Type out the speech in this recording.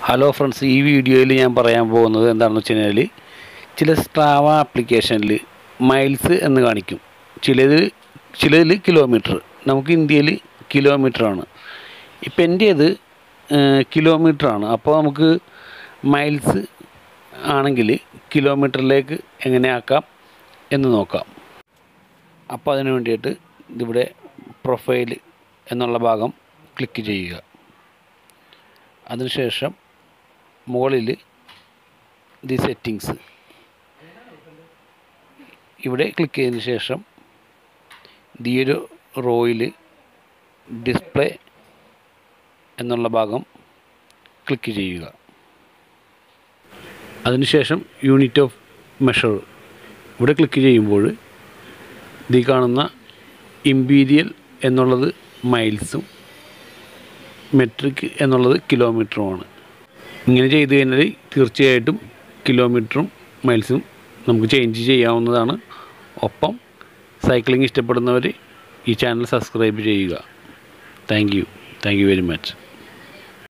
hello friends ഈ വീഡിയോയിൽ ഞാൻ പറയാൻ പോകുന്നത് എന്താണെന്ന് വെച്ച് കഴിഞ്ഞാൽ ചില സ്ട്രാവ ആപ്ലിക്കേഷനിൽ മൈൽസ് എന്ന് കാണിക്കും ചിലത് ചിലതിൽ കിലോമീറ്റർ നമുക്ക് ഇന്ത്യയിൽ കിലോമീറ്ററാണ് ഇപ്പം എൻ്റേത് കിലോമീറ്ററാണ് അപ്പോൾ നമുക്ക് മൈൽസ് ആണെങ്കിൽ കിലോമീറ്ററിലേക്ക് എങ്ങനെ ആക്കാം എന്ന് നോക്കാം അപ്പോൾ അതിന് വേണ്ടിയിട്ട് ഇതിവിടെ പ്രൊഫൈൽ എന്നുള്ള ഭാഗം ക്ലിക്ക് ചെയ്യുക അതിനുശേഷം മുകളിൽ ദി സെറ്റിങ്സ് ഇവിടെ ക്ലിക്ക് ചെയ്തതിന് ശേഷം ഈ ഒരു റോയിൽ ഡിസ്പ്ലേ എന്നുള്ള ഭാഗം ക്ലിക്ക് ചെയ്യുക അതിനുശേഷം യൂണിറ്റ് ഓഫ് മെഷർ ഇവിടെ ക്ലിക്ക് ചെയ്യുമ്പോൾ ഈ കാണുന്ന ഇമ്പീരിയൽ എന്നുള്ളത് മൈൽസും മെട്രിക് എന്നുള്ളത് കിലോമീറ്ററുമാണ് ഇങ്ങനെ ചെയ്ത് കഴിഞ്ഞാൽ തീർച്ചയായിട്ടും കിലോമീറ്ററും മൈൽസും നമുക്ക് ചേഞ്ച് ചെയ്യാവുന്നതാണ് ഒപ്പം സൈക്ലിംഗ് ഇഷ്ടപ്പെടുന്നവർ ഈ ചാനൽ സബ്സ്ക്രൈബ് ചെയ്യുക thank you thank you very much